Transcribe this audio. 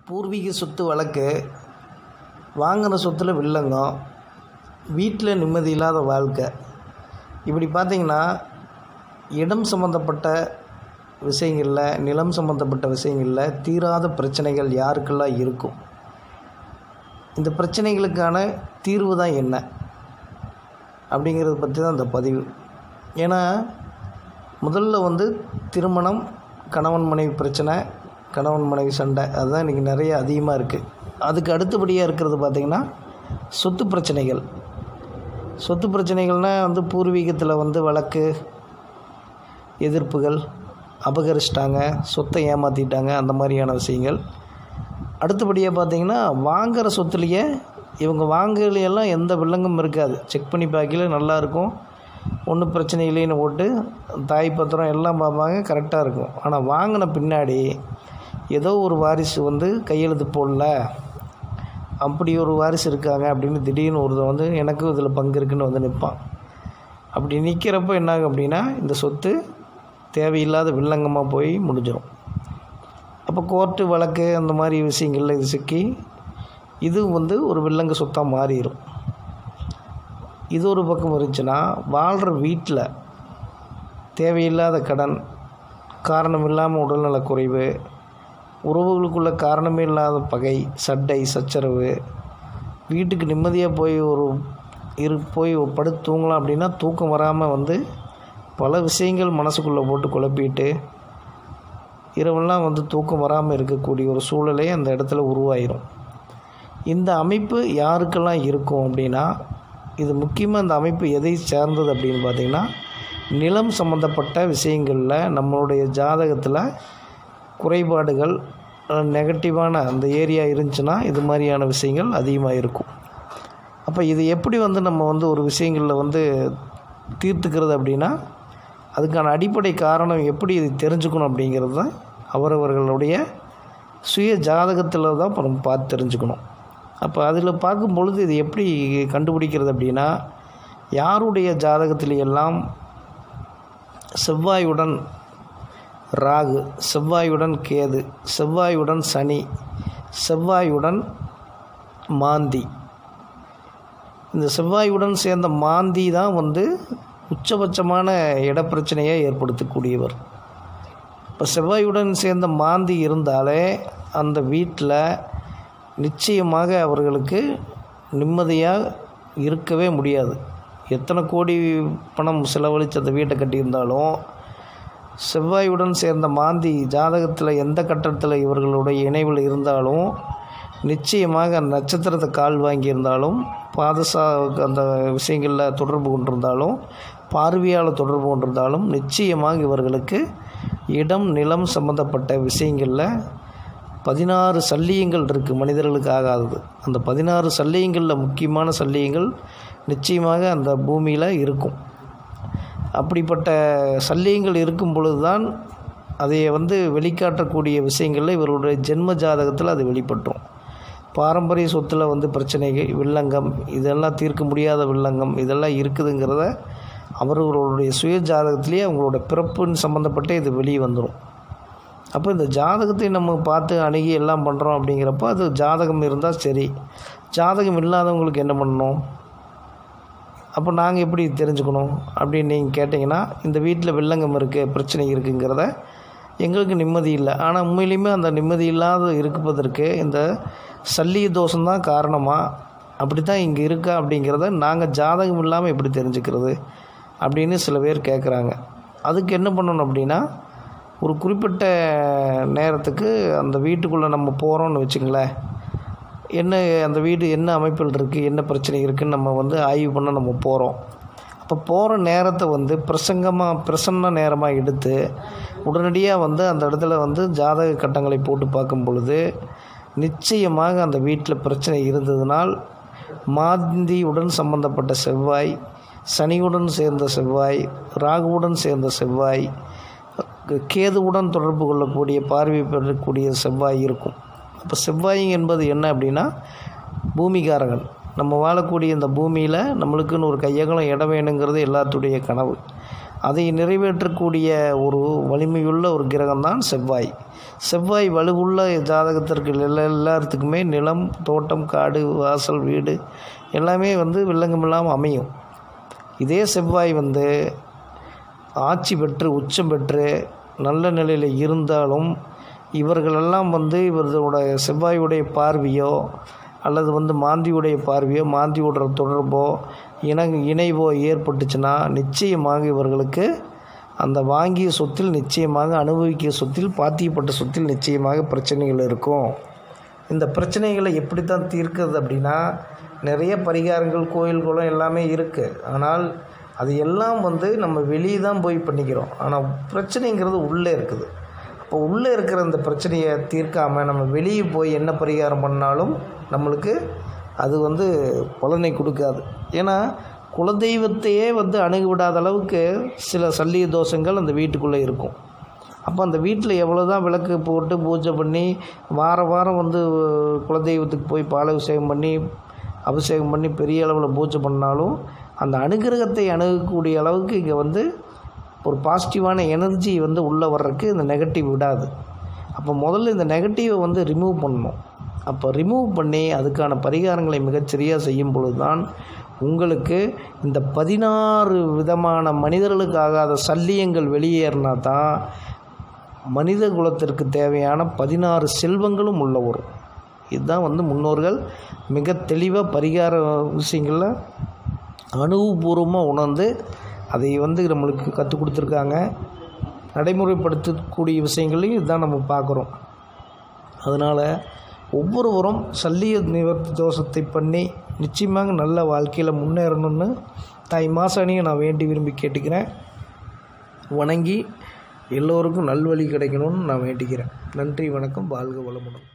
பூர்வீக சொத்து வழக்கு வாங்கின சொத்தில் வில்லங்கம் வீட்டில் நிம்மதி இல்லாத வாழ்க்கை இப்படி பார்த்தீங்கன்னா இடம் சம்மந்தப்பட்ட விஷயங்களில் நிலம் சம்மந்தப்பட்ட விஷயங்களில் தீராத பிரச்சனைகள் யாருக்கெல்லாம் இருக்கும் இந்த பிரச்சனைகளுக்கான தீர்வு தான் என்ன அப்படிங்கிறத பற்றி தான் இந்த பதிவு ஏன்னா முதல்ல வந்து திருமணம் கணவன் மனைவி பிரச்சனை கணவன் மனைவி சண்டை அதுதான் இன்றைக்கி நிறைய அதிகமாக இருக்குது அதுக்கு அடுத்தபடியாக இருக்கிறது பார்த்திங்கன்னா சொத்து பிரச்சனைகள் சொத்து பிரச்சனைகள்னால் வந்து பூர்வீகத்தில் வந்து வழக்கு எதிர்ப்புகள் அபகரிச்சிட்டாங்க சொத்தை ஏமாற்றிட்டாங்க அந்த மாதிரியான விஷயங்கள் அடுத்தபடியாக பார்த்தீங்கன்னா வாங்குகிற சொத்துலேயே இவங்க வாங்கலையெல்லாம் எந்த வில்லங்கம் இருக்காது செக் பண்ணி பார்க்கல நல்லாயிருக்கும் ஒன்றும் பிரச்சனை இல்லைன்னு போட்டு தாய் பத்திரம் எல்லாம் பார்ப்பாங்க கரெக்டாக இருக்கும் ஆனால் வாங்கின பின்னாடி ஏதோ ஒரு வாரிசு வந்து கையெழுத்து போடல அப்படி ஒரு வாரிசு இருக்காங்க அப்படின்னு திடீர்னு ஒருத்தன் வந்து எனக்கும் இதில் பங்கு இருக்குன்னு வந்து நிற்பான் அப்படி நிற்கிறப்ப என்னாகும் அப்படின்னா இந்த சொத்து தேவையில்லாத வில்லங்கமாக போய் முடிஞ்சிடும் அப்போ கோர்ட்டு வழக்கு அந்த மாதிரி விஷயங்களில் இது சிக்கி இது வந்து ஒரு வில்லங்க சொத்தாக மாறிடும் இது ஒரு பக்கம் இருந்துச்சுன்னா வாழ்கிற வீட்டில் தேவையில்லாத கடன் காரணம் இல்லாமல் உடல்நலக் குறைவு உறவுகளுக்குள்ள காரணமே இல்லாத பகை சண்டை சச்சரவு வீட்டுக்கு நிம்மதியாக போய் ஒரு இரு போய் படுத்து தூங்கலாம் அப்படின்னா தூக்கம் வராமல் வந்து பல விஷயங்கள் மனசுக்குள்ளே போட்டு குழப்பிட்டு இரவெல்லாம் வந்து தூக்கம் வராமல் இருக்கக்கூடிய ஒரு சூழலே அந்த இடத்துல உருவாயிரும் இந்த அமைப்பு யாருக்கெல்லாம் இருக்கும் அப்படின்னா இது முக்கியமாக இந்த அமைப்பு எதை சேர்ந்தது அப்படின்னு பார்த்திங்கன்னா நிலம் சம்மந்தப்பட்ட விஷயங்களில் நம்மளுடைய ஜாதகத்தில் குறைபாடுகள் நெகட்டிவான அந்த ஏரியா இருந்துச்சுன்னா இது மாதிரியான விஷயங்கள் அதிகமாக இருக்கும் அப்போ இது எப்படி வந்து நம்ம வந்து ஒரு விஷயங்களில் வந்து தீர்த்துக்கிறது அப்படின்னா அதுக்கான அடிப்படை காரணம் எப்படி இது தெரிஞ்சுக்கணும் அப்படிங்கிறது தான் அவரவர்களுடைய சுய ஜாதகத்தில் தான் இப்போ நம்ம பார்த்து தெரிஞ்சுக்கணும் அப்போ அதில் பார்க்கும் பொழுது இது எப்படி கண்டுபிடிக்கிறது அப்படின்னா யாருடைய ஜாதகத்தில் எல்லாம் செவ்வாயுடன் ராகு செவ்வாயுடன் கேது செவ்வாயுடன் சனி செவ்வாயுடன் மாந்தி இந்த செவ்வாயுடன் சேர்ந்த மாந்தி தான் வந்து உச்சபட்சமான இடப்பிரச்சனையை ஏற்படுத்தக்கூடியவர் இப்போ செவ்வாயுடன் சேர்ந்த மாந்தி இருந்தாலே அந்த வீட்டில் நிச்சயமாக அவர்களுக்கு நிம்மதியாக இருக்கவே முடியாது எத்தனை கோடி பணம் செலவழித்து அந்த வீட்டை கட்டியிருந்தாலும் செவ்வாயுடன் சேர்ந்த மாந்தி ஜாதகத்தில் எந்த கட்டத்தில் இவர்களுடைய இணைவில் இருந்தாலும் நிச்சயமாக அந்த நட்சத்திரத்தை கால் வாங்கியிருந்தாலும் பாதசா அந்த விஷயங்களில் தொடர்பு கொண்டிருந்தாலும் பார்வையால் தொடர்பு கொண்டிருந்தாலும் நிச்சயமாக இவர்களுக்கு இடம் நிலம் சம்பந்தப்பட்ட விஷயங்களில் பதினாறு சல்லியங்கள் இருக்குது மனிதர்களுக்கு ஆகாதது அந்த பதினாறு சல்லியங்களில் முக்கியமான சல்லியங்கள் நிச்சயமாக அந்த பூமியில் இருக்கும் அப்படிப்பட்ட சல்லியங்கள் இருக்கும் பொழுது தான் அதை வந்து வெளிக்காட்டக்கூடிய விஷயங்களில் இவருடைய ஜென்ம ஜாதகத்தில் அது வெளிப்பட்டுரும் பாரம்பரிய சொத்தில் வந்து பிரச்சனைகள் வில்லங்கம் இதெல்லாம் தீர்க்க முடியாத வில்லங்கம் இதெல்லாம் இருக்குதுங்கிறத அவர்களுடைய சுய ஜாதகத்திலேயே அவங்களோட பிறப்புன்னு சம்மந்தப்பட்ட இது வெளியே வந்துடும் அப்போ இந்த ஜாதகத்தை நம்ம பார்த்து அணுகி எல்லாம் பண்ணுறோம் அப்படிங்கிறப்போ அது ஜாதகம் இருந்தால் சரி ஜாதகம் இல்லாதவங்களுக்கு என்ன பண்ணணும் அப்போ நாங்கள் எப்படி தெரிஞ்சுக்கணும் அப்படின்னு நீங்கள் கேட்டிங்கன்னா இந்த வீட்டில் வில்லங்கம் இருக்குது பிரச்சனை இருக்குங்கிறத எங்களுக்கு நிம்மதி இல்லை ஆனால் உண்மையிலையுமே அந்த நிம்மதி இல்லாத இருப்பதற்கு இந்த சல்லிய தோஷம்தான் காரணமாக அப்படி தான் இங்கே இருக்கா அப்படிங்கிறத நாங்கள் ஜாதகம் இல்லாமல் எப்படி தெரிஞ்சுக்கிறது அப்படின்னு சில பேர் கேட்குறாங்க அதுக்கு என்ன பண்ணணும் அப்படின்னா ஒரு குறிப்பிட்ட நேரத்துக்கு அந்த வீட்டுக்குள்ளே நம்ம போகிறோம்னு வச்சுங்களேன் என்ன அந்த வீடு என்ன அமைப்பில் இருக்குது என்ன பிரச்சனை இருக்குதுன்னு நம்ம வந்து ஆய்வு பண்ண நம்ம போகிறோம் அப்போ போகிற நேரத்தை வந்து பிரசங்கமாக பிரசன்ன நேரமாக எடுத்து உடனடியாக வந்து அந்த இடத்துல வந்து ஜாதக கட்டங்களை போட்டு பார்க்கும் பொழுது நிச்சயமாக அந்த வீட்டில் பிரச்சனை இருந்ததுனால் மாந்தியுடன் சம்பந்தப்பட்ட செவ்வாய் சனியுடன் சேர்ந்த செவ்வாய் ராகுவுடன் சேர்ந்த செவ்வாய் கேதுவுடன் தொடர்பு கொள்ளக்கூடிய பார்வை பெறக்கூடிய செவ்வாய் இருக்கும் அப்போ செவ்வாய் என்பது என்ன அப்படின்னா பூமிகாரகன் நம்ம வாழக்கூடிய இந்த பூமியில் நம்மளுக்குன்னு ஒரு கையகலம் இடம் வேணுங்கிறது எல்லாத்துடைய கனவு அதை நிறைவேற்றக்கூடிய ஒரு வலிமையுள்ள ஒரு கிரகம்தான் செவ்வாய் செவ்வாய் வலுவுள்ள ஜாதகத்திற்கு எல்லா எல்லாத்துக்குமே நிலம் தோட்டம் காடு வாசல் வீடு எல்லாமே வந்து வில்லங்கமில்லாமல் அமையும் இதே செவ்வாய் வந்து ஆட்சி பெற்று உச்சம் பெற்று நல்ல நிலையில் இருந்தாலும் இவர்களெல்லாம் வந்து இவர்களோட செவ்வாயுடைய பார்வையோ அல்லது வந்து மாந்தியுடைய பார்வையோ மாந்தியோட தொடர்போ இண இணைவோ ஏற்பட்டுச்சுன்னா நிச்சயமாக இவர்களுக்கு அந்த வாங்கிய சொத்தில் நிச்சயமாக அனுபவிக்கிய சொத்தில் பாத்தியப்பட்ட சொத்தில் நிச்சயமாக பிரச்சனைகள் இருக்கும் இந்த பிரச்சனைகளை எப்படி தான் தீர்க்கிறது அப்படின்னா நிறைய பரிகாரங்கள் கோயில் குளம் எல்லாமே இருக்குது ஆனால் அது எல்லாம் வந்து நம்ம வெளியே தான் போய் பண்ணிக்கிறோம் ஆனால் பிரச்சனைங்கிறது உள்ளே இருக்குது அப்போ உள்ளே இருக்கிற இந்த பிரச்சனையை தீர்க்காமல் நம்ம வெளியே போய் என்ன பரிகாரம் பண்ணாலும் நம்மளுக்கு அது வந்து பலனை கொடுக்காது ஏன்னா குலதெய்வத்தையே வந்து அணுக விடாத அளவுக்கு சில சல்லிய தோஷங்கள் அந்த வீட்டுக்குள்ளே இருக்கும் அப்போ அந்த வீட்டில் எவ்வளோ தான் விளக்கு போட்டு பூஜை பண்ணி வார வாரம் வந்து குலதெய்வத்துக்கு போய் பாலாபிஷேகம் பண்ணி அபிஷேகம் பண்ணி பெரிய அளவில் பூஜை பண்ணாலும் அந்த அனுகிரகத்தை அணுகக்கூடிய அளவுக்கு இங்கே வந்து ஒரு பாசிட்டிவான எனர்ஜி வந்து உள்ளே வர்றதுக்கு இந்த நெகட்டிவ் விடாது அப்போ முதல்ல இந்த நெகட்டிவை வந்து ரிமூவ் பண்ணணும் அப்போ ரிமூவ் பண்ணி அதுக்கான பரிகாரங்களை மிகச்சரியாக செய்யும் பொழுது தான் உங்களுக்கு இந்த பதினாறு விதமான மனிதர்களுக்கு ஆகாத சல்லியங்கள் வெளியேறினா தான் மனித குலத்திற்கு தேவையான பதினாறு செல்வங்களும் உள்ள வரும் இதுதான் வந்து முன்னோர்கள் மிக தெளிவாக பரிகார விஷயங்களில் அனுபவபூர்வமாக உணர்ந்து அதை வந்து நம்மளுக்கு கற்றுக் கொடுத்துருக்காங்க நடைமுறைப்படுத்தக்கூடிய விஷயங்களையும் இதுதான் நம்ம பார்க்குறோம் அதனால் ஒவ்வொருவரும் சல்லிய நிவர்த்தி தோஷத்தை பண்ணி நிச்சயமாக நல்ல வாழ்க்கையில் முன்னேறணும்னு தாய் மாசாணியை நான் வேண்டி விரும்பி கேட்டுக்கிறேன் வணங்கி எல்லோருக்கும் நல்வழி கிடைக்கணும்னு நான் வேண்டிக்கிறேன் நன்றி வணக்கம் வாழ்க வளமுடன்